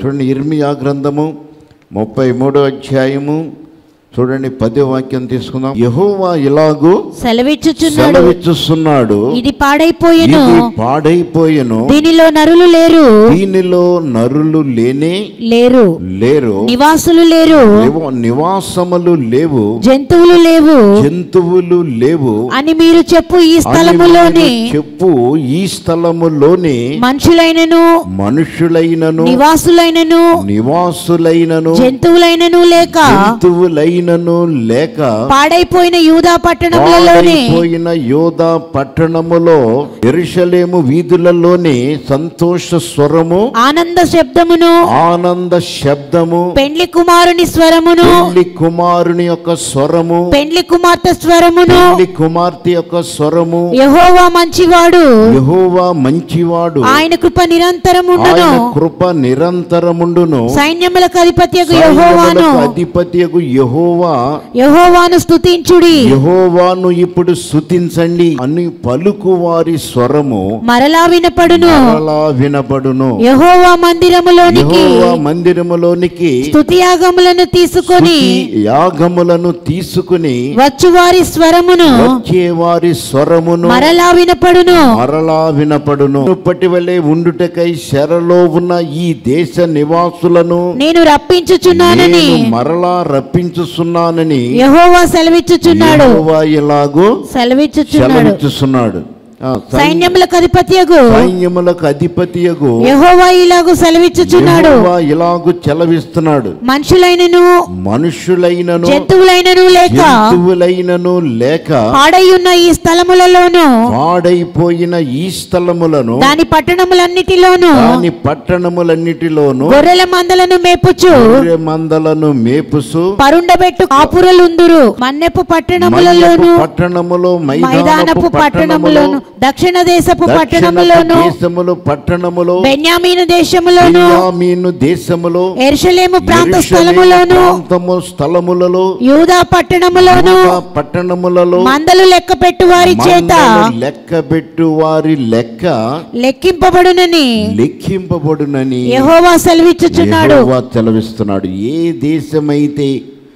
చూడండి ఇర్మియా గ్రంథము ముప్పై మూడో అధ్యాయము చూడండి పదో వాక్యం తీసుకుందాం యహోవా ఇలాగూ సెలవిచ్చుచున్నాడు సెలవిచ్చుస్తున్నాడు ఇది పాడైపోయెను ఇది పాడైపోయెను దీనిలో నరులు లేరు దీనిలో నరులు లేనే లేరు లేరు నివాసులు లేరు నివ- నివాసములు లేవు జంతువులు లేవు జంతువులు లేవు అని మీరు చెప్పు ఈ అని స్థలములోని మీరు చెప్పు ఈ స్థలములోని మనుషులైనను మనుషులైనను నివాసులైనను నివాసులైనను జంతువులైనను లేక జంతువులైనను లేక పాడైపోయిన యూదా పట్టణములలోని పాడైపోయిన యోధా పట్టణములో ఎరుషలేము వీధులలోని సంతోష స్వరము ఆనంద శబ్దమును ఆనంద శబ్దము పెండ్లి కుమారుని స్వరమును పెళ్లి కుమారుని యొక్క స్వరము పెండ్లి కుమార్తె స్వరమును పెళ్లి కుమార్తె యొక్క స్వరము యహోవా మంచివాడు యెహోవా మంచివాడు ఆయన కృప నిరంతరముండును ఆయన కృప నిరంతరముండును సైన్యములకు అధిపత్యకు యహోవాను సైన్యములకు అధిపత్యకు యెహోవా యహోవాను స్తుతించుడి యెహోవాను ఇప్పుడు స్తుతించండి అని పలుకు వారి స్వరము మరలా వినపడును మరలా వినబడును యహోవా మందిరములోనికి యెహోవా మందిరములోనికి స్తుతియాగములను తీసుకొని స్తుతి యాగములను తీసుకుని వచ్చు వారి స్వరమును వచ్చే వారి స్వరమును మరలా వినపడును మరలా వినపడును ఇప్పటి వలె ఉండుటకై శరలో ఉన్న ఈ దేశ నివాసులను నేను రప్పించుచున్నానని నేను మరలా రప్పించుచున్నానని యహోవా సెలవిచ్చుచున్నాడు యెహోవా ఇలాగూ సెలవిచ్చుచున్నాడు సెలవిచ్చుచున్నాడు ఆ, సైన్య- సైన్యములకు అధిపత్యకు సైన్యములకు అధిపతియగు యహోవా ఇలాగు సెలవిచ్చుచున్నాడు యెహోవా ఇలాగు చెలవిస్తున్నాడు మనుషులైనను మనుషులైనను జంతువులైనను లేక జంతువులైనను లేక పాడైయున్న ఈ స్థలములలోను పాడైపోయిన ఈ స్థలములను దాని పట్టణములన్నిటిలోను దాని పట్టణములన్నిటిలోను గొర్రెల మందలను మేపుచు గొర్రె మందలను మేపుసు పరుండబెట్టు కాపురలుందురు మన్నెపు పట్టణములలోను మన్యపు పట్టణములో మైదానపు మైదానపు పట్టణములోను దక్షిణ దేశపు దక్షిణ పట్టణములోను దేశములు పట్టణములో బెన్యామీను దేశములోను బెన్యామీను దేశములో ఎరుషలేము ప్రాంత యెరూషలేము స్థలములోను ప్రాంతము స్థలములలో యూదా పట్టణములోను యూదా పట్టణములలో మందలు లెక్క పెట్టు వారి చేత మందలు లెక్కబెట్టు వారి లెక్క లెక్కింపబడునని లెక్కింపబడునని యెహోవా సెలవిచ్చుచున్నాడు యెహోవా సెలవిస్తున్నాడు ఏ దేశమైతే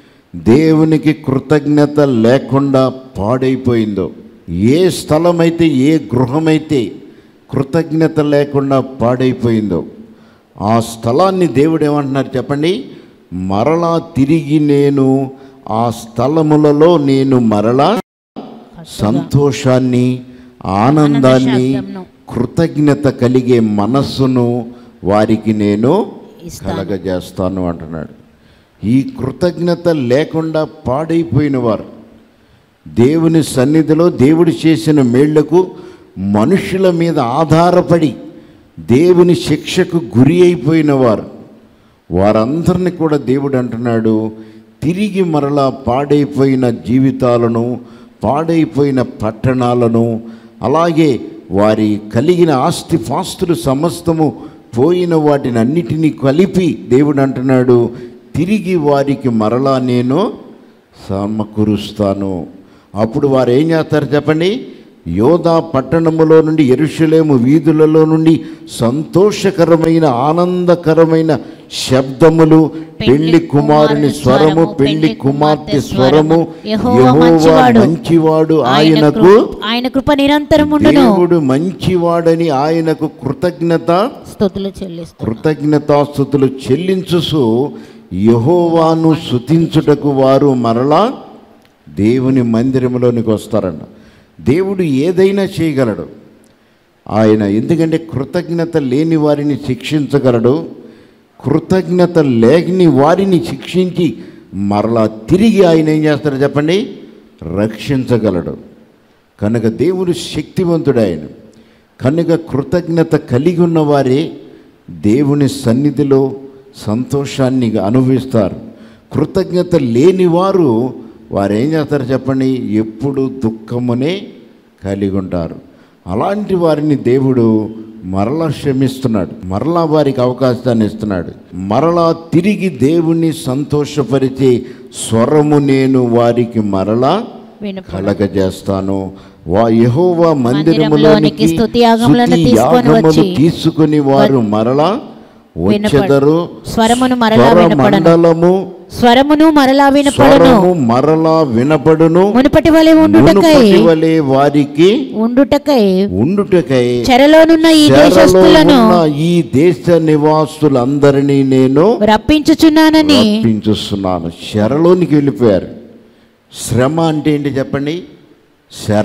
దేవునికి కృతజ్ఞత లేకుండా పాడైపోయిందో ఏ స్థలమైతే ఏ గృహమైతే కృతజ్ఞత లేకుండా పాడైపోయిందో ఆ స్థలాన్ని దేవుడు ఏమంటున్నారు చెప్పండి మరలా తిరిగి నేను ఆ స్థలములలో నేను మరలా సంతోషాన్ని ఆనందాన్ని శబ్దంను. కృతజ్ఞత కలిగే మనస్సును వారికి నేను కలగజేస్తాను అంటున్నాడు ఈ కృతజ్ఞత లేకుండా పాడైపోయిన వారు దేవుని సన్నిధిలో దేవుడు చేసిన మేళ్లకు మనుషుల మీద ఆధారపడి దేవుని శిక్షకు గురి అయిపోయిన వారు వారందరిని కూడా దేవుడు అంటున్నాడు తిరిగి మరలా పాడైపోయిన జీవితాలను పాడైపోయిన పట్టణాలను అలాగే వారి కలిగిన ఆస్తి పాస్తులు సమస్తము పోయిన వాటిని అన్నిటినీ కలిపి దేవుడు అంటున్నాడు తిరిగి వారికి మరలా నేను సమకూరుస్తాను అప్పుడు వారు ఏం చేస్తారు చెప్పండి యోధా పట్టణములో నుండి ఎరుషలేము వీధులలో నుండి సంతోషకరమైన ఆనందకరమైన శబ్దములు పెళ్లి కుమారుని స్వరము పెళ్లి కుమార్తె స్వరము యెహోవా యెహోవా మంచివాడు. మంచివాడు ఆయన ఆయనకు కృప- ఆయన కృప నిరంతరముండును దేవుడు మంచివాడని ఆయనకు కృతజ్ఞత స్తుతులు చెల్లిస్తూ కృతజ్ఞతాస్థుతులు చెల్లించుసు యహోవాను శుతించుటకు వారు మరలా దేవుని మందిరంలోనికి వస్తారంట దేవుడు ఏదైనా చేయగలడు ఆయన ఎందుకంటే కృతజ్ఞత లేని వారిని శిక్షించగలడు కృతజ్ఞత లేని వారిని శిక్షించి మరలా తిరిగి ఆయన ఏం చేస్తాడు చెప్పండి రక్షించగలడు కనుక దేవుడు శక్తివంతుడు ఆయన కనుక కృతజ్ఞత కలిగి ఉన్నవారే దేవుని సన్నిధిలో సంతోషాన్ని అనుభవిస్తారు కృతజ్ఞత లేని వారు వారు ఏం చేస్తారు చెప్పండి ఎప్పుడు దుఃఖమునే కలిగి ఉంటారు అలాంటి వారిని దేవుడు మరలా క్షమిస్తున్నాడు మరలా వారికి అవకాశాన్ని ఇస్తున్నాడు మరలా తిరిగి దేవుణ్ణి సంతోషపరిచే స్వరము నేను వారికి మరలా వినపడు. కలగజేస్తాను వా యెహోవా మందిరములోనికి మందిరములోనికి స్తుతి యాగములను స్తుతి తీసుకొని యాగములు వచ్చి తీసుకుని వారు మరలా వచ్చెదరు స్వరమును మరలా వినపడను మండలము స్వరమును మరలా వినపడను స్వరము మరలా వినపడును మునుపటి వలె ఉండుటకై మునుపటి వలె వారికి ఉండుటకై ఉండుటకై చెరలోనున్న ఈ చెరలో దేశస్థులను ఉన్న ఈ దేశ నివాసులందరినీ నేను రప్పించుచున్నానని రప్పించుస్తున్నాను శరలోనికి వెళ్ళిపోయారు శ్రమ అంటే ఏంటి చెప్పండి శర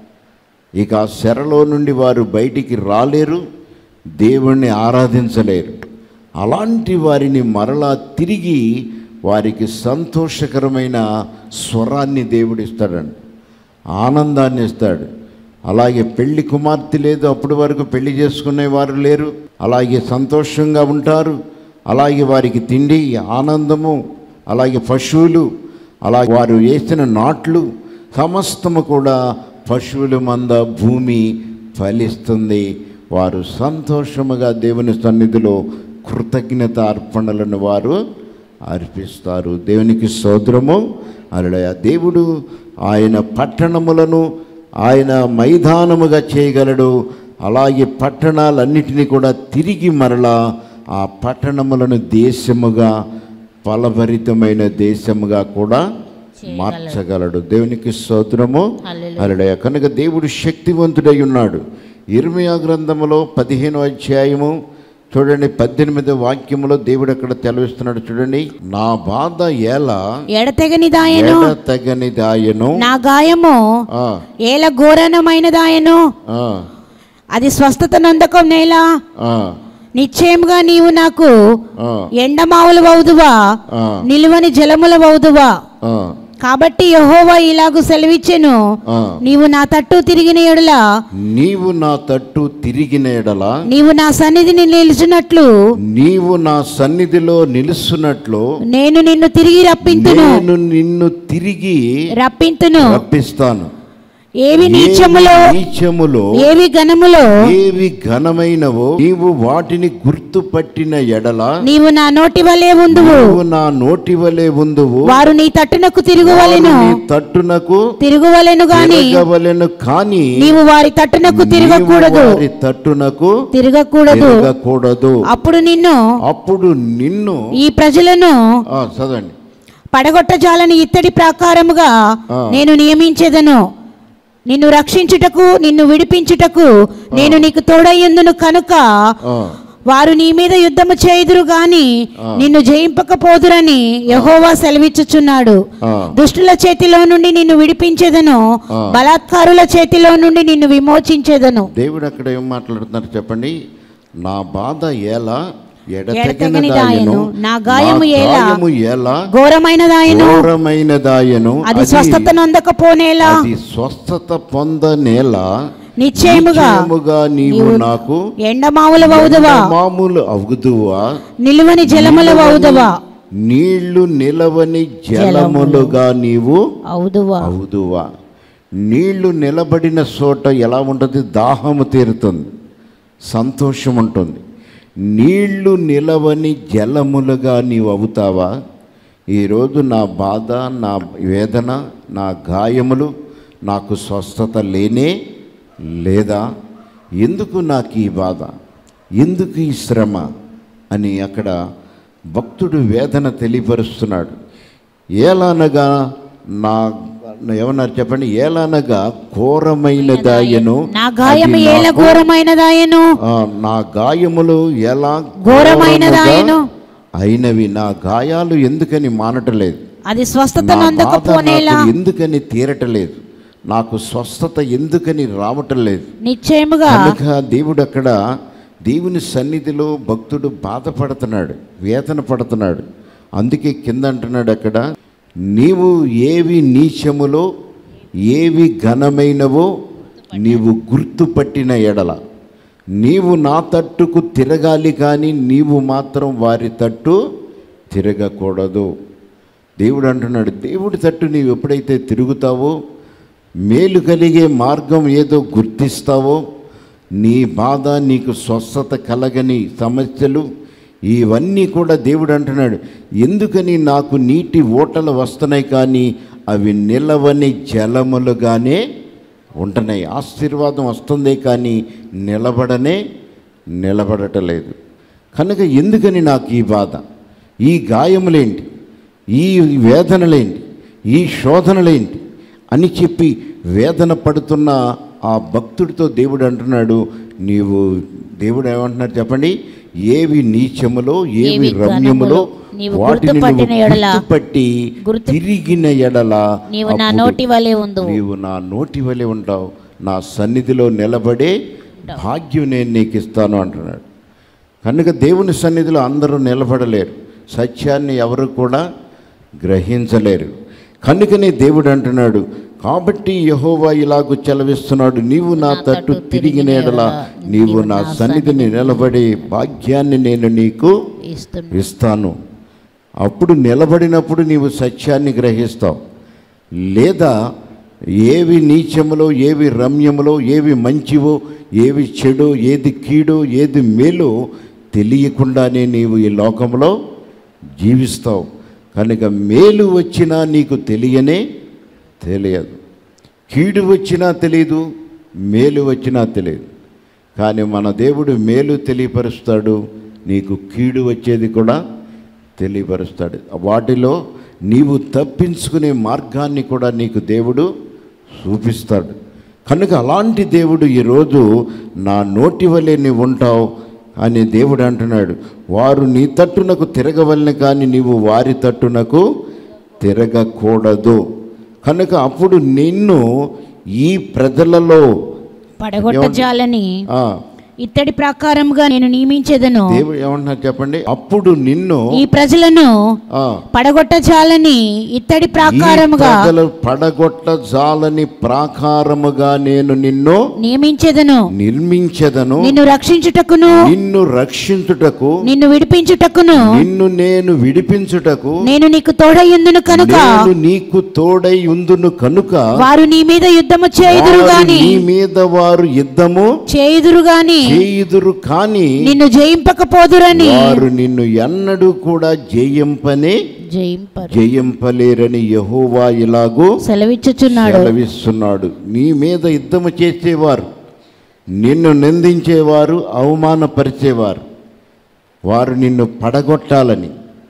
ఇక ఆ శరలో నుండి వారు బయటికి రాలేరు దేవుణ్ణి ఆరాధించలేరు అలాంటి వారిని మరలా తిరిగి వారికి సంతోషకరమైన స్వరాన్ని దేవుడు ఇస్తాడండి ఆనందాన్ని ఇస్తాడు అలాగే పెళ్లి కుమార్తె లేదు అప్పటి వరకు పెళ్లి చేసుకునేవారు లేరు అలాగే సంతోషంగా ఉంటారు అలాగే వారికి తిండి ఆనందము అలాగే పశువులు అలాగే వారు వేసిన నాట్లు సమస్తము కూడా పశువుల మంద భూమి ఫలిస్తుంది వారు సంతోషముగా దేవుని సన్నిధిలో కృతజ్ఞత అర్పణలను వారు అర్పిస్తారు దేవునికి సోదరము అలడయ దేవుడు ఆయన పట్టణములను ఆయన మైదానముగా చేయగలడు అలాగే పట్టణాలన్నిటినీ కూడా తిరిగి మరలా ఆ పట్టణములను దేశముగా ఫలభరితమైన దేశముగా కూడా మార్చగలడు దేవునికి స్తోత్రము హల్లెలూయా. అలడయ కనుక దేవుడు శక్తివంతుడై ఉన్నాడు ఇర్మియా గ్రంథములో పదిహేను అధ్యాయము చూడండి పద్దెనిమిది వాక్యములో దేవుడు అక్కడ తెలవిస్తున్నాడు చూడండి నా బాధ ఎలా ఎడతెగనిదాయను తగనిదాయను నా గాయము ఆ, ఏల ఘోరనమైనదాయను ఆ, అది స్వస్థత నందకం నేల ఆ, నిశ్చయముగా నీవు నాకు ఆ, ఎండమావులు వౌదువా ఆ, నిలువని జలముల వౌదువా ఆ, కాబట్టి యహోవా ఇలాగు సెలవిచ్చెను ఆ. నీవు నా తట్టు తిరిగిన ఎడల నీవు నా తట్టు తిరిగిన ఎడల నీవు నా సన్నిధిని నిలిచినట్లు నీవు నా సన్నిధిలో నిలుస్తున్నట్లు నేను నిన్ను తిరిగి రప్పింతును నేను నిన్ను తిరిగి రప్పింతును రప్పిస్తాను ఏవి నీచములో ఏవి నీచములో ఏవి ఘనములో ఏవి ఘనమైనవో నీవు వాటిని గుర్తుపట్టిన ఎడల నీవు నా నోటి వలె ఉందువు నీవు నా నోటి వలె ఉందువు వారు నీ తట్టునకు తిరుగువలెను నీ తట్టునకు తిరుగువలెను గాని తిరగవలెను కానీ నీవు వారి తట్టునకు నీవు తిరగకూడదు వారి తట్టునకు తిరగకూడదు తిరగకూడదు అప్పుడు నిన్ను అప్పుడు నిన్ను ఈ ప్రజలను ఆ, చదవండి పడగొట్టజాలని ఇత్తడి ప్రాకారముగా ఆ. నేను నియమించేదను నిన్ను రక్షించుటకు నిన్ను విడిపించుటకు నేను నీకు తోడయ్యందును కనుక ఆ, వారు నీ మీద యుద్ధము చేయుదురు గాని నిన్ను జయింపకపోదురని యహోవా సెలవిచ్చుచున్నాడు ఆ. దుష్టుల చేతిలో నుండి నిన్ను విడిపించేదను ఆ. బలాత్కారుల చేతిలో నుండి నిన్ను విమోచించేదను దేవుడు అక్కడ ఏం మాట్లాడుతున్నారు చెప్పండి నా బాధ ఎలా ఎడతెగని ఎడతెగని దాయను, నా గాయము ఎలా? గాయము ఎలా ఘోరమైనదాయను ఘోరమైన దాయను అది స్వస్థత నొందకపోనేలా అది స్వస్థత పొందనేల నిశ్చయముగా నిశ్చయముగా నీవు నీవు నాకు ఎండమావుల వౌదవా మామూలు అవుదువా నిలువని జలముల వౌదవా నీళ్లు నిలవని జలములుగా నీవు అవుదువా అవుదువా నీళ్లు నిలబడిన చోట ఎలా ఉంటుంది దాహము తీరుతుంది సంతోషం ఉంటుంది నీళ్లు నిలవని జలములుగా నీవు అవుతావా ఈరోజు నా బాధ నా వేదన నా గాయములు నాకు స్వస్థత లేనే లేదా ఎందుకు నాకు ఈ బాధ ఎందుకు ఈ శ్రమ అని అక్కడ భక్తుడు వేదన తెలియపరుస్తున్నాడు ఏలనగా నా ఏమన్నారు చెప్పండి ఏలనగా ఘోరమైన దాయను నా గాయము అది ఏల నాకు, ఘోరమైనదాయను ఆ, నా గాయములు ఎలా ఘోరమైనదాయను. ఘోరముగా అయినవి నా గాయాలు ఎందుకని మానటలేదు అది స్వస్థత నా బాధ నొందకపోనేలా నాకు ఎందుకని తీరటలేదు నాకు స్వస్థత ఎందుకని రావటం లేదు నిశ్చయముగా కనుక దేవుడు అక్కడ దేవుని సన్నిధిలో భక్తుడు బాధపడుతున్నాడు వేదన పడుతున్నాడు అందుకే కింద అంటున్నాడు అక్కడ నీవు ఏవి నీచములో ఏవి ఘనమైనవో నీవు గుర్తుపట్టిన ఎడల నీవు నా తట్టుకు తిరగాలి కానీ నీవు మాత్రం వారి తట్టు తిరగకూడదు దేవుడు అంటున్నాడు దేవుడి తట్టు నీవు ఎప్పుడైతే తిరుగుతావో మేలు కలిగే మార్గం ఏదో గుర్తిస్తావో నీ బాధ నీకు స్వస్థత కలగని సమస్యలు ఇవన్నీ కూడా దేవుడు అంటున్నాడు ఎందుకని నాకు నీటి ఓటలు వస్తున్నాయి కానీ అవి నిలవని జలములుగానే ఉంటున్నాయి ఆశీర్వాదం వస్తుంది కానీ నిలబడనే నిలబడటలేదు కనుక ఎందుకని నాకు ఈ బాధ ఈ గాయములేంటి ఈ వేదనలేంటి ఈ శోధనలేంటి అని చెప్పి వేదన పడుతున్న ఆ భక్తుడితో దేవుడు అంటున్నాడు నీవు దేవుడు ఏమంటున్నాడు చెప్పండి ఏవి నీచములో ఏవి ఏవి రమ్యములో ఘనములో నీవు వాటిని నువ్వు గుర్తుపట్టిన ఎడల గుర్తుపట్టి గుర్తు- తిరిగిన ఎడల నీవు నా అప్పుడు నోటి వలె ఉందు నీవు నా నోటి వలె ఉంటావు నా సన్నిధిలో నిలబడే భాగ్యం నేను నీకు ఇస్తాను అంటున్నాడు కనుక దేవుని సన్నిధిలో అందరూ నిలబడలేరు సత్యాన్ని ఎవరు కూడా గ్రహించలేరు కనుకనే దేవుడు అంటున్నాడు కాబట్టి యహోవా ఇలాగూ చెలవిస్తున్నాడు నీవు నా తట్టు తిరిగిన ఎడల నీవు నా సన్నిధిని నిలబడే భాగ్యాన్ని నేను నీకు ఇస్తున్నా ఇస్తాను అప్పుడు నిలబడినప్పుడు నీవు సత్యాన్ని గ్రహిస్తావు లేదా ఏవి నీచములో ఏవి రమ్యములో ఏవి మంచివో ఏవి చెడో ఏది కీడో ఏది మేలో తెలియకుండానే నీవు ఈ లోకంలో జీవిస్తావు కనుక మేలు వచ్చినా నీకు తెలియనే తెలియదు కీడు వచ్చినా తెలియదు మేలు వచ్చినా తెలియదు కానీ మన దేవుడు మేలు తెలియపరుస్తాడు నీకు కీడు వచ్చేది కూడా తెలియపరుస్తాడు వాటిలో నీవు తప్పించుకునే మార్గాన్ని కూడా నీకు దేవుడు చూపిస్తాడు కనుక అలాంటి దేవుడు ఈరోజు నా నోటి వలె నీవు ఉంటావు అని దేవుడు అంటున్నాడు వారు నీ తట్టునకు తిరగవలెను కానీ నీవు వారి తట్టునకు తిరగకూడదు కనుక అప్పుడు నిన్ను ఈ ప్రజలలో పడగొట్టజాలని ఆ, ఇత్తడి ప్రకారముగా నేను నియమించేదను దేవుడు ఏమంటున్నారు చెప్పండి అప్పుడు నిన్ను ఈ ప్రజలను ఆ, పడగొట్టజాలని ఇత్తడి ప్రాకారముగా ఈ ప్రజలు పడగొట్ట జాలని ప్రాకారముగా నేను నిన్ను నియమించేదను నిర్మించదను నిన్ను రక్షించుటకును నిన్ను రక్షించుటకు నిన్ను విడిపించుటకును నిన్ను నేను విడిపించుటకు నేను నీకు తోడయ్యుందును కనుక నేను నీకు తోడై ఉందును కనుక వారు నీ మీద యుద్ధము చేయుదురు వారు గాని నీ మీద వారు యుద్ధము చేయుదురు గాని చేయుదురు కానీ నిన్ను జయింపకపోదురని వారు నిన్ను ఎన్నడూ కూడా జయింపనే జయింపరు జయింపలేరని యహోవా ఇలాగూ సెలవిచ్చుచున్నాడు సెలవిస్తున్నాడు నీ మీద యుద్ధము చేసేవారు నిన్ను నిందించేవారు అవమానపరిచేవారు వారు నిన్ను పడగొట్టాలని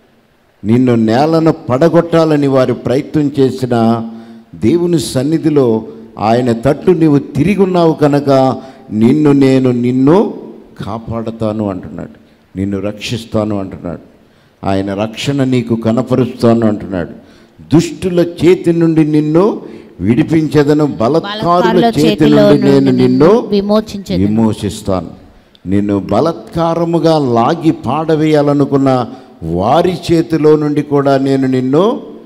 నిన్ను నేలను పడగొట్టాలని వారు ప్రయత్నం చేసిన దేవుని సన్నిధిలో ఆయన తట్టు నీవు తిరిగి ఉన్నావు కనుక నిన్ను నేను నిన్ను కాపాడతాను అంటున్నాడు నిన్ను రక్షిస్తాను అంటున్నాడు ఆయన రక్షణ నీకు కనపరుస్తాను అంటున్నాడు దుష్టుల చేతి నుండి నిన్ను విడిపించదను బలత్కారుల చేతి నుండి నేను నిన్ను విమోచించదు విమోచిస్తాను నిన్ను బలత్కారముగా లాగి పాడవేయాలనుకున్న వారి చేతిలో నుండి కూడా నేను నిన్ను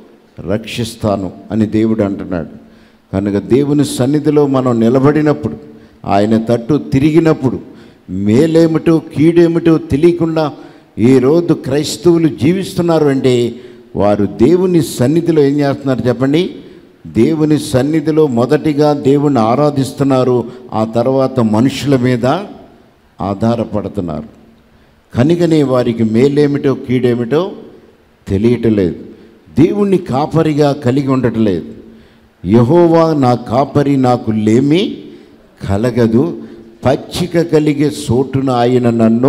రక్షిస్తాను అని దేవుడు అంటున్నాడు కనుక దేవుని సన్నిధిలో మనం నిలబడినప్పుడు ఆయన తట్టు తిరిగినప్పుడు మేలేమిటో కీడేమిటో తెలియకుండా ఈరోజు క్రైస్తవులు జీవిస్తున్నారు అంటే వారు దేవుని సన్నిధిలో ఏం చేస్తున్నారు చెప్పండి దేవుని సన్నిధిలో మొదటిగా దేవుని ఆరాధిస్తున్నారు ఆ తర్వాత మనుషుల మీద ఆధారపడుతున్నారు కనుకనే వారికి మేలేమిటో కీడేమిటో తెలియటలేదు దేవుణ్ణి కాపరిగా కలిగి ఉండటలేదు యహోవా నా కాపరి నాకు లేమి కలగదు పచ్చిక కలిగే చోటున ఆయన నన్ను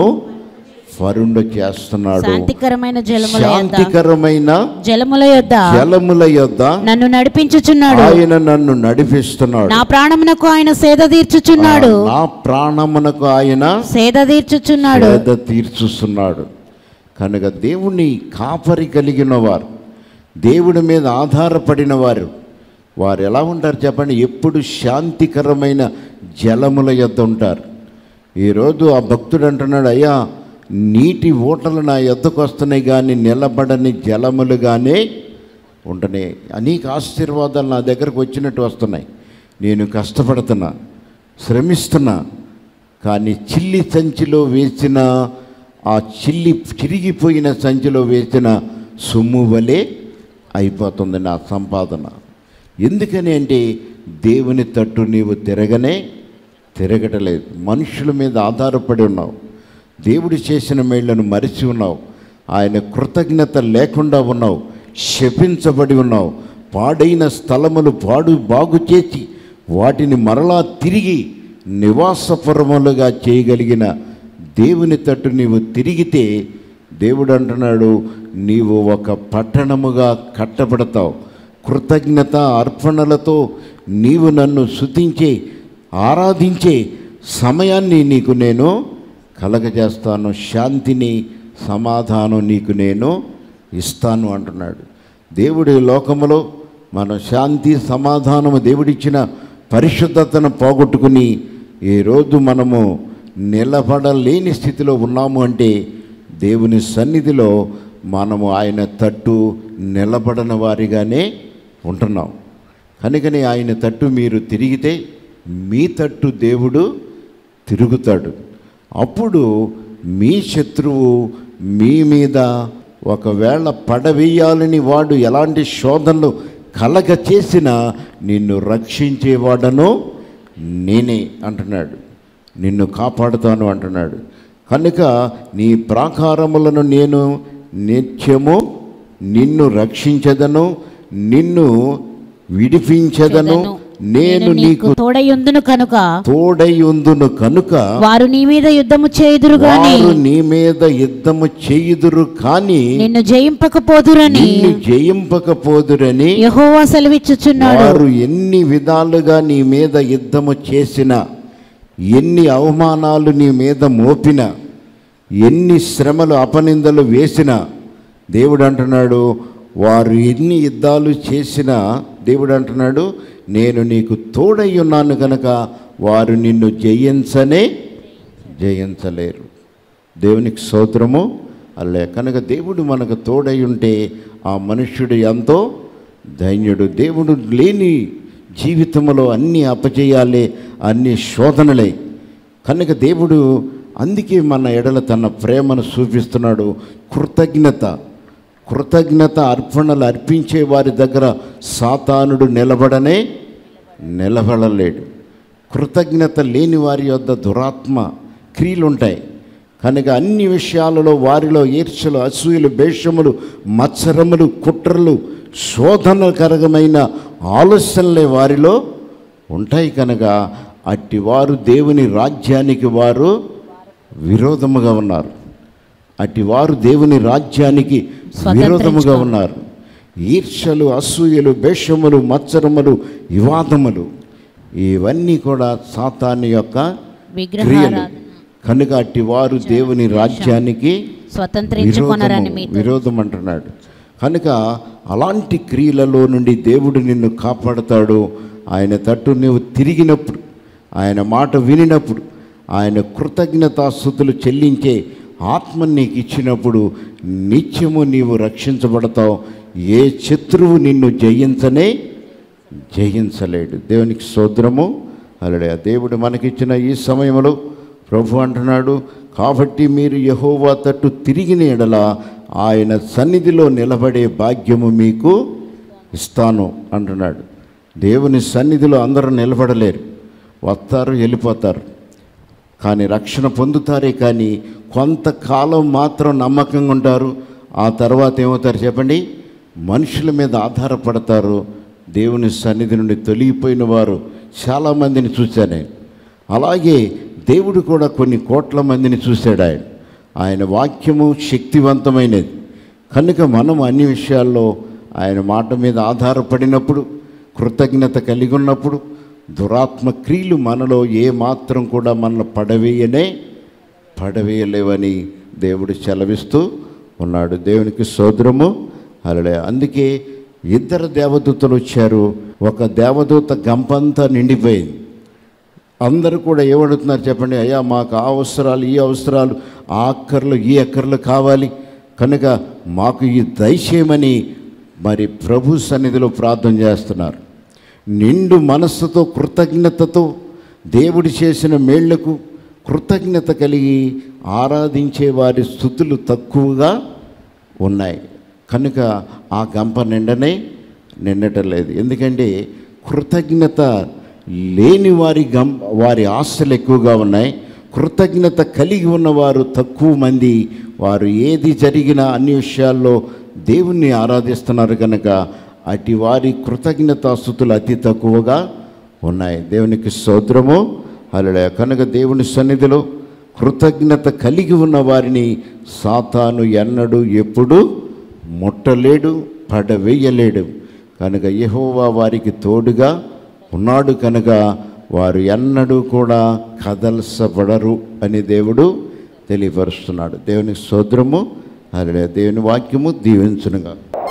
వరుండ చేస్తున్నాడు శాంతికరమైన జలముల యొద్ద శాంతికరమైన జలముల యొద్ద జలముల యొద్ద నన్ను నడిపించుచున్నాడు ఆయన నన్ను నడిపిస్తున్నాడు నా ప్రాణమునకు ఆయన సేద తీర్చుచున్నాడు నా ప్రాణమునకు ఆయన సేద తీర్చుచున్నాడు పేద తీర్చుస్తున్నాడు కనుక దేవుణ్ణి కాపరి కలిగిన వారు దేవుడి మీద ఆధారపడిన వారు వారు ఎలా ఉంటారు చెప్పండి ఎప్పుడు శాంతికరమైన జలముల యొద్ద ఉంటారు ఈరోజు ఆ భక్తుడు అంటున్నాడు అయ్యా నీటి ఊటలు నా యొద్దకు వస్తున్నాయి కానీ నిలబడని జలములుగానే ఉంటున్నాయి అనేక ఆశీర్వాదాలు నా దగ్గరకు వచ్చినట్టు వస్తున్నాయి నేను కష్టపడుతున్నా శ్రమిస్తున్నా కానీ చిల్లి సంచిలో వేసిన ఆ చిల్లి చిరిగిపోయిన సంచిలో వేసిన సొమ్ము వలె అయిపోతుంది నా సంపాదన ఎందుకని అంటే దేవుని తట్టు నీవు తిరగనే తిరగటలేదు మనుషుల మీద ఆధారపడి ఉన్నావు దేవుడు చేసిన మేళ్లను మరిచి ఉన్నావు ఆయన కృతజ్ఞత లేకుండా ఉన్నావు శపించబడి ఉన్నావు పాడైన స్థలములు పాడు బాగు చేసి వాటిని మరలా తిరిగి నివాసపురములుగా చేయగలిగిన దేవుని తట్టు నీవు తిరిగితే దేవుడు అంటున్నాడు నీవు ఒక పట్టణముగా కట్టబడతావు కృతజ్ఞత అర్పణలతో నీవు నన్ను శుతించే ఆరాధించే సమయాన్ని నీకు నేను కలగజేస్తాను శాంతిని సమాధానం నీకు నేను ఇస్తాను అంటున్నాడు దేవుడి లోకములో మన శాంతి సమాధానము దేవుడిచ్చిన పరిశుద్ధతను పోగొట్టుకుని ఈరోజు మనము నిలబడలేని స్థితిలో ఉన్నాము అంటే దేవుని సన్నిధిలో మనము ఆయన తట్టు నిలబడని వారిగానే ఉంటున్నాం కనుకని ఆయన తట్టు మీరు తిరిగితే మీ తట్టు దేవుడు తిరుగుతాడు అప్పుడు మీ శత్రువు మీ మీద ఒకవేళ పడవేయాలని వాడు ఎలాంటి శోధనలు కలగ చేసినా నిన్ను రక్షించేవాడను నేనే అంటున్నాడు నిన్ను కాపాడుతాను అంటున్నాడు కనుక నీ ప్రాకారములను నేను నిత్యము నిన్ను రక్షించదను నిన్ను విడిపించదను నేను నీకు తోడయుందును కనుక తోడయుందును కనుక వారు నీ మీద యుద్ధము చేయుదురు గాని వారు నీ మీద యుద్ధము చేయుదురు కానీ నిన్ను జయింపకపోదురని నిన్ను జయింపకపోదురని యెహోవా సెలవిచ్చుచున్నాడు వారు ఎన్ని విధాలుగా నీ మీద యుద్ధము చేసిన ఎన్ని అవమానాలు నీ మీద మోపిన ఎన్ని శ్రమలు అపనిందలు వేసిన దేవుడు అంటున్నాడు వారు ఎన్ని యుద్ధాలు చేసినా దేవుడు అంటున్నాడు నేను నీకు తోడై ఉన్నాను కనుక వారు నిన్ను జయించనే జయించలేరు దేవునికి స్తోత్రము అల్లే కనుక దేవుడు మనకు తోడై ఉంటే ఆ మనుష్యుడు ఎంతో ధైర్యుడు దేవుడు లేని జీవితంలో అన్ని అపజయాలే అన్ని శోధనలే కనుక దేవుడు అందుకే మన ఎడల తన ప్రేమను చూపిస్తున్నాడు కృతజ్ఞత కృతజ్ఞత అర్పణలు అర్పించే వారి దగ్గర సాతానుడు నిలబడనే నిలబడలేడు కృతజ్ఞత లేని వారి యొద్ద దురాత్మ క్రియలుంటాయి కనుక అన్ని విషయాలలో వారిలో ఈర్ష్యలు అసూయలు భేషములు మత్సరములు కుట్రలు శోధనకరమైన ఆలోచనలే వారిలో ఉంటాయి కనుక అట్టి వారు దేవుని రాజ్యానికి వారు విరోధముగా ఉన్నారు అట్టి వారు దేవుని రాజ్యానికి విరోధముగా ఉన్నారు ఈర్షలు అసూయలు భేషములు మత్సరములు వివాదములు ఇవన్నీ కూడా సాతాను యొక్క క్రియలు విగ్రహారాధన కనుక అట్టి వారు దేవుని రాజ్యానికి స్వతంత్రించుకొనరని విరోధము- మీతో విరోధం అంటున్నాడు కనుక అలాంటి క్రియలలో నుండి దేవుడు నిన్ను కాపాడతాడు ఆయన తట్టు నువ్వు తిరిగినప్పుడు ఆయన మాట వినినప్పుడు ఆయన కృతజ్ఞతాస్థుతులు చెల్లించే ఆత్మ నీకు ఇచ్చినప్పుడు నిత్యము నీవు రక్షించబడతావు ఏ శత్రువు నిన్ను జయించనే జయించలేడు దేవునికి సోద్రము అలడే దేవుడు మనకిచ్చిన ఈ సమయంలో ప్రభు అంటున్నాడు కాబట్టి మీరు యహోవా తట్టు తిరిగిన ఎడల ఆయన సన్నిధిలో నిలబడే భాగ్యము మీకు ఇస్తాను అంటున్నాడు దేవుని సన్నిధిలో అందరూ నిలబడలేరు వస్తారు వెళ్ళిపోతారు కానీ రక్షణ పొందుతారే కానీ కొంతకాలం మాత్రం నమ్మకంగా ఉంటారు ఆ తర్వాత ఏమవుతారు చెప్పండి మనుషుల మీద ఆధారపడతారు దేవుని సన్నిధి నుండి తొలగిపోయిన వారు చాలామందిని చూశాను నేను అలాగే దేవుడు కూడా కొన్ని కోట్ల మందిని చూశాడు ఆయన ఆయన వాక్యము శక్తివంతమైనది కనుక మనం అన్ని విషయాల్లో ఆయన మాట మీద ఆధారపడినప్పుడు కృతజ్ఞత కలిగి ఉన్నప్పుడు దురాత్మ క్రియలు మనలో ఏ మాత్రం కూడా మనల్ని పడవేయనే పడవేయలేవని దేవుడు సెలవిస్తూ ఉన్నాడు దేవునికి సోదరము అలడే అందుకే ఇద్దరు దేవదూతలు వచ్చారు ఒక దేవదూత గంపంతా నిండిపోయింది అందరూ కూడా ఏమడుగుతున్నారు చెప్పండి అయ్యా మాకు ఆ అవసరాలు ఈ అవసరాలు ఆ అక్కర్లు ఈ అక్కర్లు కావాలి కనుక మాకు ఈ దయచేయమని మరి ప్రభు సన్నిధిలో ప్రార్థన చేస్తున్నారు నిండు మనస్సుతో కృతజ్ఞతతో దేవుడు చేసిన మేళ్లకు కృతజ్ఞత కలిగి ఆరాధించే వారి స్థుతులు తక్కువగా ఉన్నాయి కనుక ఆ గంప నిండనే నిండటం లేదు ఎందుకంటే కృతజ్ఞత లేని వారి గం వారి ఆశలు ఎక్కువగా ఉన్నాయి కృతజ్ఞత కలిగి ఉన్నవారు తక్కువ మంది వారు ఏది జరిగినా అన్ని విషయాల్లో దేవుణ్ణి ఆరాధిస్తున్నారు కనుక అటు వారి కృతజ్ఞతాస్థుతులు అతి తక్కువగా ఉన్నాయి దేవునికి స్తోత్రము అలడే కనుక దేవుని సన్నిధిలో కృతజ్ఞత కలిగి ఉన్న వారిని సాతాను ఎన్నడూ ఎప్పుడు ముట్టలేడు పడవేయలేడు కనుక యెహోవా వారికి తోడుగా ఉన్నాడు కనుక వారు ఎన్నడూ కూడా కదల్సపడరు అని దేవుడు తెలియపరుస్తున్నాడు దేవుని స్తోత్రము అలా దేవుని వాక్యము దీవించునుగా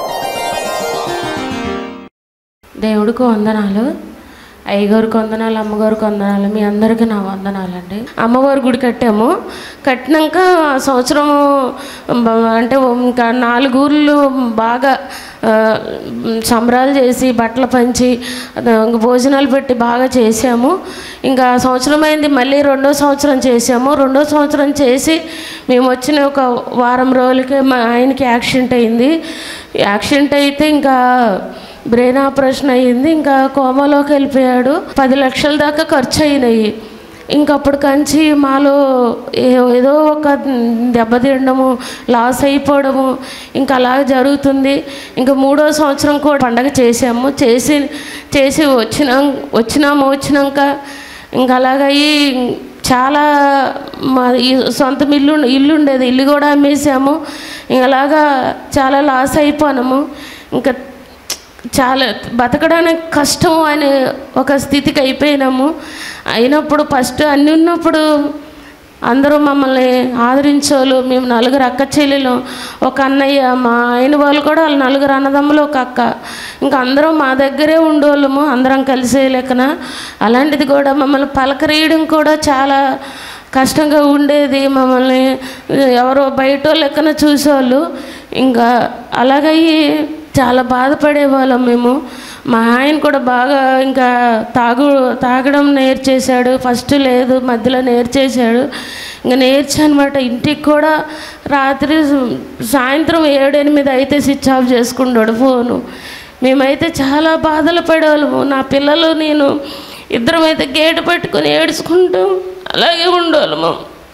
దేవుడికి వందనాలు అయ్యగారికి వందనాలు అమ్మగారికి వందనాలు మీ అందరికీ నా వందనాలండి అమ్మవారి గుడి కట్టాము కట్టినాక ఆ సంవత్సరం బ- అంటే ఇంకా నాలుగు ఊర్లు బాగా ఆ, సంబరాలు చేసి బట్టలు పంచి ఆ, భోజనాలు పెట్టి బాగా చేసాము ఇంకా ఆ సంవత్సరం అయింది మళ్ళీ రెండో సంవత్సరం చేసాము రెండో సంవత్సరం చేసి మేము వచ్చిన ఒక వారం రోజులకే మా ఆయనకి యాక్సిడెంట్ అయింది యాక్సిడెంట్ అయితే ఇంకా బ్రెయిన్ ఆపరేషన్ అయ్యింది ఇంకా కోమాలోకి వెళ్ళిపోయాడు పది లక్షల దాకా ఖర్చు అయినాయి ఇంకప్పుడు కంచి మాలో ఏ- ఏదో ఒక దెబ్బతినడము లాస్ అయిపోవడము ఇంకా అలా జరుగుతుంది ఇంకా మూడో సంవత్సరం కూడా పండగ చేసాము చేసి చేసి వచ్చినా వచ్చినాము వచ్చినాక ఇంకా అలాగయ్యి చాలా మా ఈ సొంత ఇల్లు ఇల్లు ఉండేది ఇల్లు కూడా అమ్మేసాము ఇంక అలాగా చాలా లాస్ అయిపోయాము ఇంకా చాలా బతకడానికి కష్టం అనే ఒక స్థితికి అయిపోయినాము అయినప్పుడు ఫస్ట్ అన్ని ఉన్నప్పుడు అందరూ మమ్మల్ని ఆదరించోళ్ళు మేము నలుగురు అక్క చెల్లెలు ఒక అన్నయ్య మా ఆయన వాళ్ళు కూడా వాళ్ళు నలుగురు అన్నదమ్ములు ఒక అక్క ఇంకా అందరం మా దగ్గరే ఉండేవాళ్ళము అందరం కలిసే లెక్కన అలాంటిది కూడా మమ్మల్ని పలకరీయడం కూడా చాలా కష్టంగా ఉండేది మమ్మల్ని ఎవరో బయట లెక్కన చూసేవాళ్ళు ఇంకా అలాగయ్యి చాలా బాధపడేవాళ్ళం మేము మా ఆయన కూడా బాగా ఇంకా తాగు తాగడం నేర్చేశాడు ఫస్ట్ లేదు మధ్యలో నేర్చేశాడు ఇంకా నేర్చి అనమాట ఇంటికి కూడా రాత్రి సాయంత్రం ఏడు ఎనిమిది అయితే స్విచ్ ఆఫ్ చేసుకుంటాడు ఫోను మేమైతే చాలా బాధలు పడేవాళ్ళము నా పిల్లలు నేను ఇద్దరం అయితే గేటు పెట్టుకొని ఏడుచుకుంటూ అలాగే ఉండేవాళ్ళము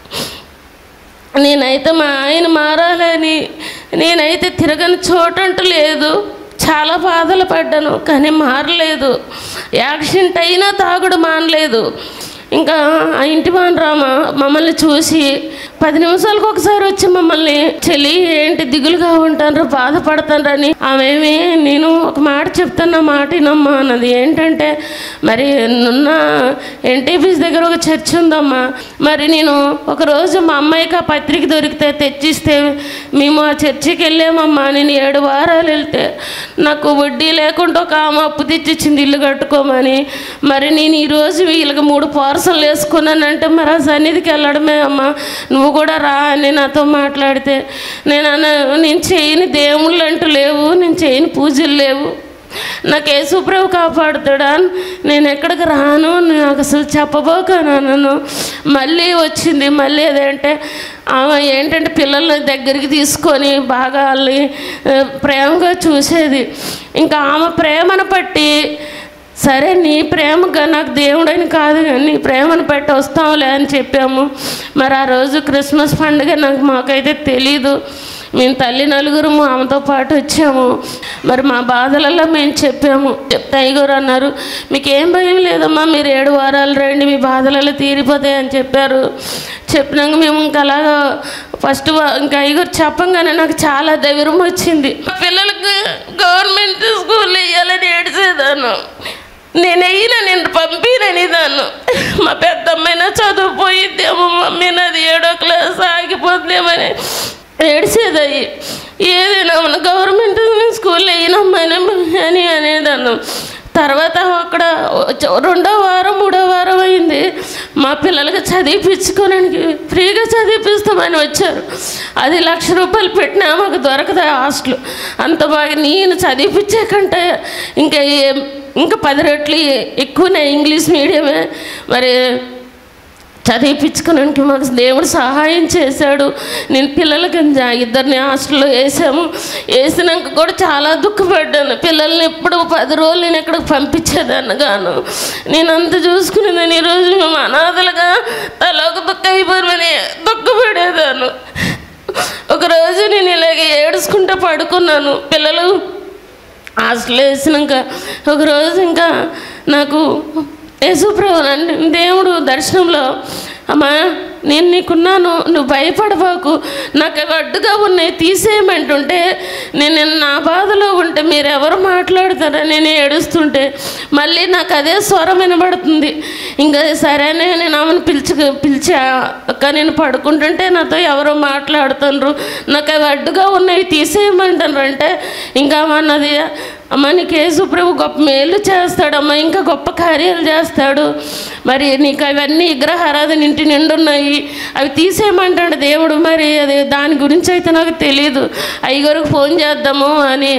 నేనైతే మా ఆయన మారాలని నేనైతే తిరగని చోటంటూ లేదు చాలా బాధలు పడ్డాను కానీ మారలేదు యాక్సిడెంట్ అయినా తాగుడు మానలేదు ఇంకా ఆ ఇంటి రామ మమ్మల్ని చూసి పది నిమిషాలకు ఒకసారి వచ్చి మమ్మల్ని చెల్లి ఏంటి దిగులుగా ఉంటాను బాధపడతానని ఆమెమి నేను ఒక మాట చెప్తాను ఆ మాట వినమ్మా అన్నది ఏంటంటే మరి నున్న ఎన్టీపీస్ దగ్గర ఒక చర్చ్ ఉందమ్మా మరి నేను ఒకరోజు మా అమ్మాయికి ఆ పత్రిక దొరికితే తెచ్చిస్తే మేము ఆ చర్చికి వెళ్ళామమ్మా నేను ఏడు వారాలు వెళ్తే నాకు వడ్డీ లేకుండా ఒక ఆమె అప్పు తెచ్చిచ్చింది ఇల్లు కట్టుకోమని మరి నేను ఈరోజు వీళ్ళకి మూడు పార్సల్ వేసుకున్నానంటే మరి ఆ సన్నిధికి వెళ్ళడమే అమ్మా నువ్వు కూడా రా అని నాతో మాట్లాడితే నేను అన్న నేను చేయని దేవుళ్ళు అంటూ లేవు నేను చేయని పూజలు లేవు నాకు యేసుప్రభు కాపాడుతాడా నేను ఎక్కడికి రాను నాకు అసలు చెప్పబోకాను నన్ను మళ్ళీ వచ్చింది మళ్ళీ అదేంటే ఆమె ఏంటంటే పిల్లల్ని దగ్గరికి తీసుకొని బాగా వాళ్ళని ఆ, ప్రేమగా చూసేది ఇంకా ఆమె ప్రేమను పట్టి సరే నీ ప్రేమగా నాకు దేవుడని కాదు కానీ నీ ప్రేమను పెట్టి వస్తాంలే అని చెప్పాము మరి ఆ రోజు క్రిస్మస్ పండుగ నాకు మాకైతే తెలీదు మేము తల్లి నలుగురు ఆమెతో పాటు వచ్చాము మరి మా బాధలలో మేము చెప్పాము చెప్తే అయ్యగారు అన్నారు మీకు ఏం భయం లేదమ్మా మీరు ఏడు వారాలు రండి మీ బాధలలో తీరిపోతాయి అని చెప్పారు చెప్పినాక మేము ఇంకా అలాగా ఫస్ట్ ఇంకా అయ్యగారు చెప్పంగానే నాకు చాలా ధైర్యం వచ్చింది మా పిల్లలకు గవర్నమెంట్ స్కూల్ వేయాలని ఏడిసేదాను నేను అయినా నేను పంపినని దాన్ని మా పెద్దమ్మైనా చదువుపోయిద్దేమో మమ్మీ నాది ఏడో క్లాస్ ఆగిపోద్దేమని ఏడిసేదయ్యి ఏదైనా మన గవర్నమెంట్ స్కూల్ అయినమ్మని అని అనేదాన్ని తర్వాత అక్కడ వచ్చ- రెండో వారం మూడో వారం అయింది మా పిల్లలకి చదివిపించుకోవడానికి ఫ్రీగా చదివిపిస్తామని వచ్చారు అది లక్ష రూపాయలు పెట్టినా మాకు దొరకదు ఆ హాస్టల్ అంత బాగా నేను చదివిపించే కంటే ఇంకా ఏ- ఇంకా పది రెట్లు ఎక్కువనే ఇంగ్లీష్ మీడియమే మరి చదివిపించుకోవడానికి మాకు దేవుడు సహాయం చేశాడు నేను పిల్లలకి జా- ఇద్దరిని హాస్టల్లో వేసాము వేసినాక కూడా చాలా దుఃఖపడ్డాను పిల్లల్ని ఎప్పుడు పది రోజులు నేను ఎక్కడికి పంపించేదాన్ని గాను నేను అంత చూసుకునేదాన్ని ఈరోజు మేము అనాథలుగా తలోక దుఃఖ అయిపోయి దుఃఖపడేదాన్ని ఒకరోజు నేను ఇలాగే ఏడుచుకుంటూ పడుకున్నాను పిల్లలు హాస్టల్ వేసినాక ఒకరోజు ఇంకా నాకు యేసుప్రభు నన్ను దేవుడు దర్శనంలో అమ్మా నేను నీకున్నాను నువ్వు భయపడబాకు నాకు అవి అడ్డుగా ఉన్నాయి తీసేయమంటుంటే నేను నా బాధలో ఉంటే మీరు ఎవరు మాట్లాడతారని నేను ఏడుస్తుంటే మళ్ళీ నాకు అదే స్వరం వినబడుతుంది ఇంకా సరే అని నేను ఆమెను పిలిచి పిలిచా అక్క నేను పడుకుంటుంటే నాతో ఎవరో మాట్లాడుతున్నారు నాకు అవి అడ్డుగా ఉన్నాయి తీసేయమంటారు అంటే ఇంకా ఆమె అన్నది అమ్మ నీకు యేసు ప్రభు గొప్ప మేలు చేస్తాడమ్మా ఇంకా గొప్ప కార్యాలు చేస్తాడు మరి నీకు అవన్నీ విగ్రహారాధన ఇంటి నిండున్నాయి అవి తీసేయమంటాడు దేవుడు మరి అది దాని గురించి అయితే నాకు తెలియదు అయ్యగారికి ఫోన్ చేద్దాము అని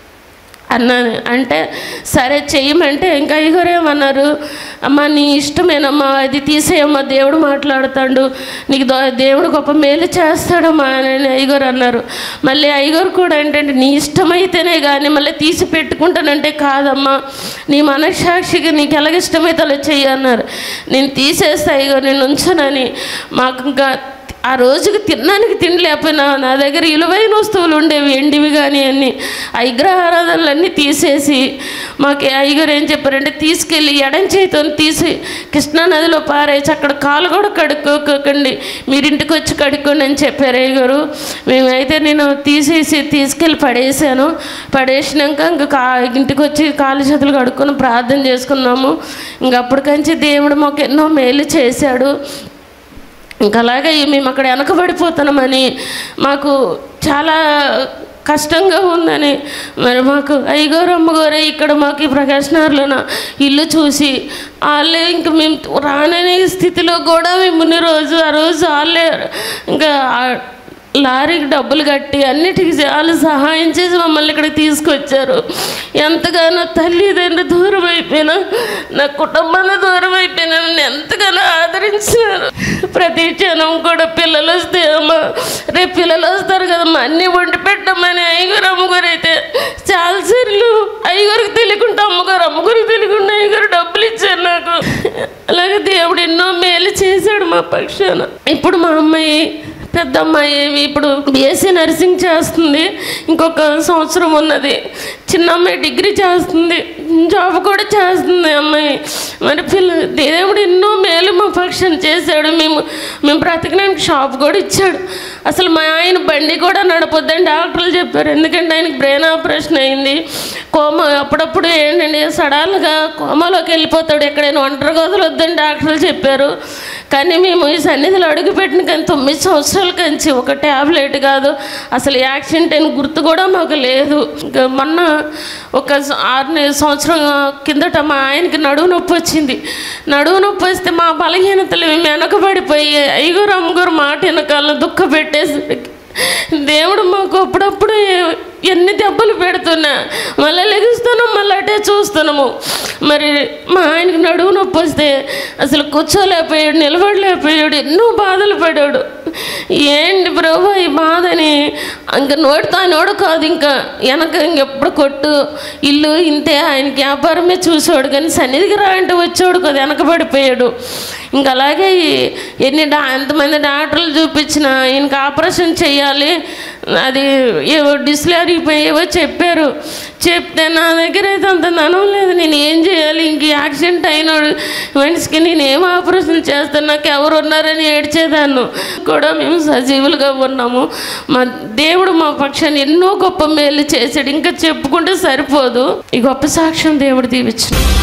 అన్నాను అంటే సరే చెయ్యమంటే ఇంకా అయ్యగారు ఏమన్నారు అమ్మ నీ ఇష్టమేనమ్మా అది తీసేయమ్మా దేవుడు మాట్లాడుతాడు నీకు దో- దేవుడు గొప్ప మేలు చేస్తాడమ్మా అని అయ్యగారు అన్నారు మళ్ళీ అయ్యగారు కూడా ఏంటంటే నీ ఇష్టమైతేనే కానీ మళ్ళీ తీసి పెట్టుకుంటానంటే కాదమ్మా నీ మనస్సాక్షిగా నీకు ఎలాగ ఇష్టమైతే అలా చెయ్యి అన్నారు నేను తీసేస్తా అయ్యగారు నేను ఉంచనని మాకు ఇంకా ఆ రోజుకి తినడానికి తిండి లేకపోయినా నా దగ్గర విలువైన వస్తువులు ఉండేవి ఎండివి కానీ అన్నీ ఆ విగ్రహారాధనలన్నీ తీసేసి మాకు అయ్యగారు ఏం చెప్పారంటే తీసుకెళ్ళి ఎడం చేతితో తీసి కృష్ణానదిలో పారేసి అక్కడ కాలు కూడా కడుక్కోకండి మీరు ఇంటికి వచ్చి కడుక్కోండి అని చెప్పారు అయ్యగారు మేమైతే నేను తీసేసి తీసుకెళ్ళి పడేసాను పడేసినాక ఇంకా కా ఇంటికి వచ్చి కాలు చేతులు కడుక్కొని ప్రార్థన చేసుకున్నాము ఇంకా అప్పటికంచి దేవుడు మాకు ఎన్నో మేలు చేశాడు ఇంకా అలాగే మేము అక్కడ వెనకబడిపోతున్నామని మాకు చాలా కష్టంగా ఉందని మరి మాకు అయ్యగారు అమ్మగారు ఇక్కడ మాకు ఈ ప్రకాశనగర్లోన ఇల్లు చూసి వాళ్ళే ఇంక మేము రాననే స్థితిలో కూడా మేము ఉన్న రోజు ఆ రోజు వాళ్ళే ఇంకా ఆ లారీకి డబ్బులు కట్టి అన్నిటికీ వాళ్ళు సహాయం చేసి మమ్మల్ని ఇక్కడికి తీసుకొచ్చారు ఎంతగానో తల్లిదండ్రులు దూరం అయిపోయినా నా కుటుంబాన్ని దూరం అయిపోయినా నన్ను ఎంతగానో ఆదరించారు ప్రతి క్షణం కూడా పిల్లలు వస్తే అమ్మా రేపు పిల్లలు వస్తారు కదమ్మా అన్నీ వండి పెట్టమని అయ్యగారు అమ్మగారు అయితే చాలాసార్లు అయ్యగారికి తెలియకుండా అమ్మగారు అమ్మగారికి తెలియకుండా అయ్యగారు డబ్బులు ఇచ్చారు నాకు అలాగే దేవుడు ఎన్నో మేలు చేశాడు మా పక్షాన ఇప్పుడు మా అమ్మాయి పెద్ద అమ్మాయి ఏమి ఇప్పుడు బీఎస్సీ నర్సింగ్ చేస్తుంది ఇంకొక సంవత్సరం ఉన్నది చిన్న అమ్మాయి డిగ్రీ చేస్తుంది జాబ్ కూడా చేస్తుంది అమ్మాయి మరి పిల్ల దేవుడు ఎన్నో మేలు మా పక్షాన చేశాడు మేము మేము బ్రతకడానికి షాప్ కూడా ఇచ్చాడు అసలు మా ఆయన బండి కూడా నడపొద్దని డాక్టర్లు చెప్పారు ఎందుకంటే ఆయనకి బ్రెయిన్ ఆపరేషన్ అయింది కోమ అప్పుడప్పుడు ఏంటంటే సడాలుగా కోమాలోకి వెళ్ళిపోతాడు ఎక్కడైనా ఒంటరి వద్దని డాక్టర్లు చెప్పారు కానీ మేము ఈ సన్నిధిలో అడుగుపెట్టిన కానీ తొమ్మిది సంవత్సరాల కంచి ఒక ట్యాబ్లెట్ కాదు అసలు యాక్సిడెంట్ అయిన గుర్తు కూడా మాకు లేదు ఇంకా మొన్న ఒక స- ఆరు నె- సంవత్సరం కిందట మా ఆయనకి నడువు నొప్పి వచ్చింది నడువు నొప్పి వస్తే మా బలహీనతలు మేము వెనకబడిపోయి అయ్యగారు అమ్మగారు మాట వెనకాల దుఃఖ పెట్టేసరికి దేవుడు మాకు అప్పుడప్పుడు ఎన్ని దెబ్బలు పెడుతున్నా మళ్ళీ లెగుస్తున్నాం మళ్ళీ అటే చూస్తున్నాము మరి మా ఆయనకి నడువు నొప్పి వస్తే అసలు కూర్చోలేకపోయాడు నిలబడలేకపోయాడు ఎన్నో బాధలు పడాడు ఏంటి ప్రభు ఈ బాధని ఇంక నోటితో నోడు కాదు ఇంకా వెనక ఇంకెప్పుడు కొట్టు ఇల్లు ఇంతే ఆయనకి వ్యాపారమే చూసాడు కానీ సన్నిధికి రా అంటే వచ్చాడు కదా వెనకబడిపోయాడు ఇంకా అలాగే ఈ- ఎన్ని డా ఎంతమంది డాక్టర్లు చూపించిన ఈయనకి ఆపరేషన్ చేయాలి అది ఏవో డిస్ప్లే అరిగిపోయి ఏవో చెప్పారు చెప్తే నా దగ్గర అయితే అంత ధనం లేదు నేను ఏం చేయాలి ఇంక యాక్సిడెంట్ అయినాడు మనిషికి నేను ఏం ఆపరేషన్ చేస్తాను నాకు ఎవరు ఉన్నారని ఏడ్చేదాన్ని కూడా మేము సజీవులుగా ఉన్నాము మా దేవుడు మా పక్షాన్ని ఎన్నో గొప్ప మేలు చేశాడు ఇంకా చెప్పుకుంటే సరిపోదు ఈ గొప్ప సాక్ష్యం దేవుడు దీవించిన